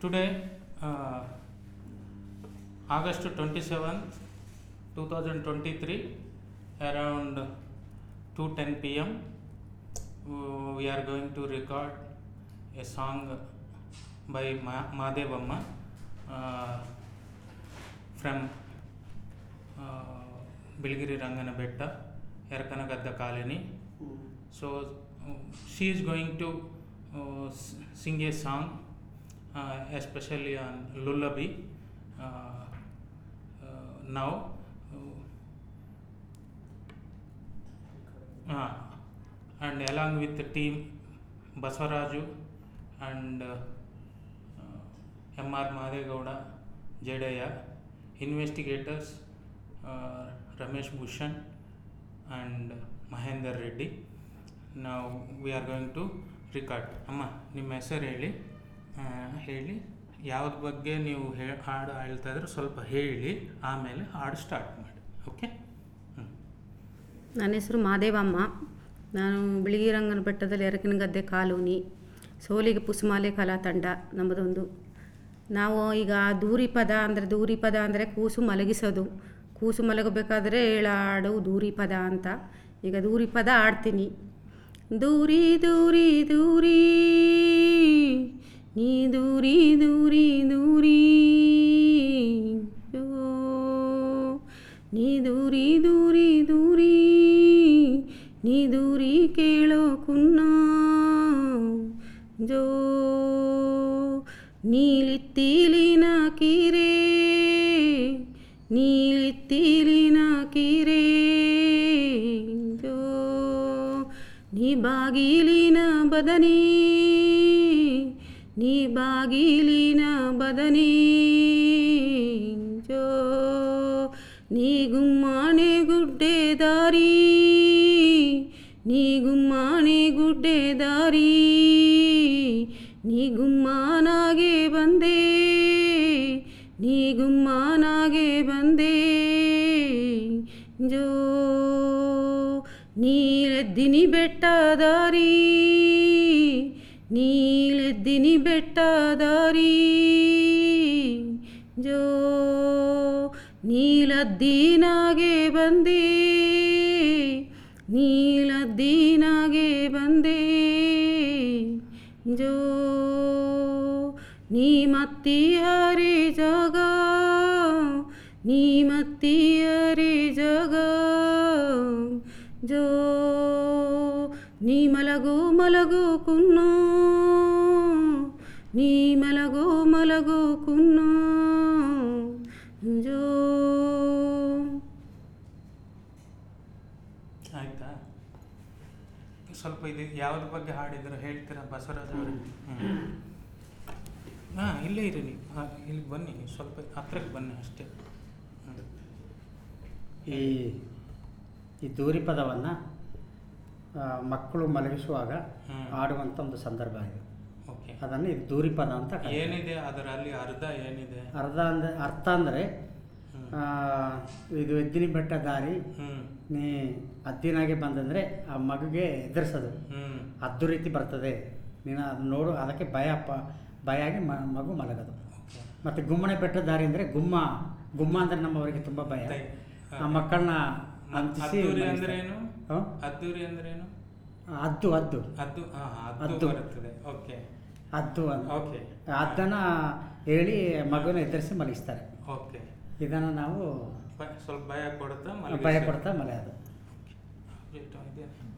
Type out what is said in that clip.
Today, uh, August 27th, 2023, around 2:10 p.m., uh, we are going to record a song by Ma- Madevamma uh, from uh, Bilgiri Rangana Betta, Erkanagadda Colony. So uh, she is going to uh, s- sing a song, uh, especially on lullaby. Uh, uh, now, uh, uh, and along with the team, Basavaraju and uh, uh, M.R. Madegowda, Jedaya, investigators uh, Ramesh Bhushan and Mahendra Reddy. ನಾವು we are going to record ಅಮ್ಮ ನಿಮ್ಮ ಹೆಸರು ಹೇಳಿ ಆ, ಹೇಳಿ ಯಾವ್ದ್ರ ಬಗ್ಗೆ ನೀವು ಹೇ ಹಾಡು ಹೇಳ್ತಾ ಇದ್ರೆ ಸ್ವಲ್ಪ ಹೇಳಿ ಆಮೇಲೆ ಹಾಡು ಸ್ಟಾರ್ಟ್ ಮಾಡಿ ಓಕೆ ಹ್ಞೂ ನನ್ನ ಹೆಸರು ಮಾದೇವಮ್ಮ ನಾನು ಬಿಳಿಗಿರಂಗನ ಬೆಟ್ಟದಲ್ಲಿ ಎರಕಿನ ಗದ್ದೆ ಕಾಲೋನಿ ಸೋಲಿಗೆ ಪುಸುಮಾಲೆ ಕಲಾ ತಂಡ ನಮ್ಮದೊಂದು ನಾವು ಈಗ ದೂರಿ ಪದ ಅಂದರೆ ದೂರಿ ಪದ ಅಂದರೆ ಕೂಸು ಮಲಗಿಸೋದು ಕೂಸು ಮಲಗಬೇಕಾದ್ರೆ ಹೇಳಾಡು ದೂರಿ ಪದ ಅಂತ ಈಗ ದೂರಿ ಪದ ಆಡ್ತೀನಿ ದೂರಿ ದೂರಿ ದೂರಿ ನೀ ದೂರಿ ದೂರಿ ದೂರಿ ಯೋ ನೀ ದೂರಿ ದೂರಿ ದೂರಿ ನೀ ದೂರಿ ಕೇಳೋ ಕುನ್ನ ಜೋ ನೀಲಿತ್ತೀಲಿನ ಕೀರೆ ನೀಲಿತ್ತೀಲಿನ ಕೀರೆ ಜೋ ನೀ ಬಾಗಿಲಿನ ಬದನೆ ನೀ ಬಾಗಿಲಿನ ಬದನೆ ಜೋ ನೀ ಗುಮ್ಮಾನೆ ಗುಡ್ಡೆ ದಾರಿ ನೀ ಗುಮ್ಮಾನೆ ಗುಡ್ಡೆ ದಾರಿ ನೀ ಗುಮ್ಮಾನಾಗೆ ಬಂದೆ ನೀ ಗುಮ್ಮಾನಾಗೆ ಬಂದೆ ಜೋ ನೀಲೆದ್ದಿನಿ ಬೆಟ್ಟ ದಾರಿ ನೀಲೆದ್ದಿನಿ ಬೆಟ್ಟ ದಾರಿ ಜೋ ನೀಲದ್ದೀನಾಗೆ ಬಂದೆ ನೀಲದ್ದೀನಾಗೆ ಬಂದೆ ಜೋ ನೀ ಮತ್ತಿಯರೆ ಜಗ ನೀ ಮತ್ತಿಯರೆ ಜಗ ಜೋ ನೀ ಮಲಗೋ ಮಲಗೋ ಕುನ್ನ ನೀ ಮಲಗೋ ಮಲಗೋ ಕುನ್ನ ಜೋ ಆಯಿತಾ ಸ್ವಲ್ಪ ಇದು ಯಾವ್ದ್ರ ಬಗ್ಗೆ ಹಾಡಿದ್ರು ಹೇಳ್ತೀರಾ ಬಸವರಾಜ್ ಅವರು ಹಾಂ ಇಲ್ಲೇ ಇರಿ ನೀವು ಹಾಂ ಇಲ್ಲಿಗೆ ಬನ್ನಿ ನೀವು ಸ್ವಲ್ಪ ಹತ್ರಕ್ಕೆ ಬನ್ನಿ ಅಷ್ಟೇ ಹ್ಮ್. ಈ ಈ ದೂರಿ ಪದವನ್ನು ಮಕ್ಕಳು ಮಲಗಿಸುವಾಗ ಹ್ಮ್. ಆಡುವಂಥ ಒಂದು ಸಂದರ್ಭ ಇದೆ ಓಕೆ ಅದನ್ನು ಇದು ದೂರಿ ಪದ ಅಂತ ಕರೀತಾರೆ. ಏನಿದೆ ಅದರಲ್ಲಿ ಅರ್ಧ ಏನಿದೆ ಅರ್ಧ ಅಂದ್ರೆ ಅರ್ಥ ಅಂದರೆ ಹ್ಮ್. ಇದು ಎದ್ದಿನಿ ಬೆಟ್ಟ ದಾರಿ ಹ್ಮ್ ನೀ ಹದ್ದಿನಾಗೆ ಬಂದಂದರೆ ಆ ಮಗುಗೆ ಎದುರಿಸೋದು ಹ್ಮ್ ಅದ್ದು ರೀತಿ ಬರ್ತದೆ ನೀನು ಅದು ನೋಡು ಅದಕ್ಕೆ ಭಯ ಪ ಭಯ ಆಗಿ ಮ ಮಗು ಮಲಗೋದು ಓಕೆ ಮತ್ತು ಗುಮ್ಮನೆ ಬೆಟ್ಟ ದಾರಿ ಅಂದರೆ ಗುಮ್ಮ ಗುಮ್ಮ ಅಂದರೆ ನಮ್ಮವರಿಗೆ ತುಂಬ ಭಯ ಭಯ. ಆ ಮಕ್ಕಳನ್ನ ಅಂತಿಸಿ ಅದ್ದೂರಿ ಮಲಗಿಸ್ತಾರೆ. ಅಂದ್ರೇನು ಹ? ಅದ್ದೂರಿ ಅಂದ್ರೇನು ಅದ್ದು ಅದ್ದು ಅದ್ದು ಹಾ ಅದ್ದು ಅದ್ದು. ಬರುತ್ತದೆ ಓಕೆ ಅದ್ದು ಅಂತ ಓಕೆ ಅದನ್ನು ಹೇಳಿ ಮಗುನ ಎದುರಿಸಿ ಮಲಗಿಸ್ತಾರೆ ಓಕೆ ಇದನ್ನು ನಾವು ಬ- ಸ್ವಲ್ಪ ಭಯ ಕೊಡುತ್ತಾ ಭಯ ಮಲಗಿಸಿ- ಕೊಡ್ತಾ ಮಲೆಯೋದು Okay. ಇದೇನೆ.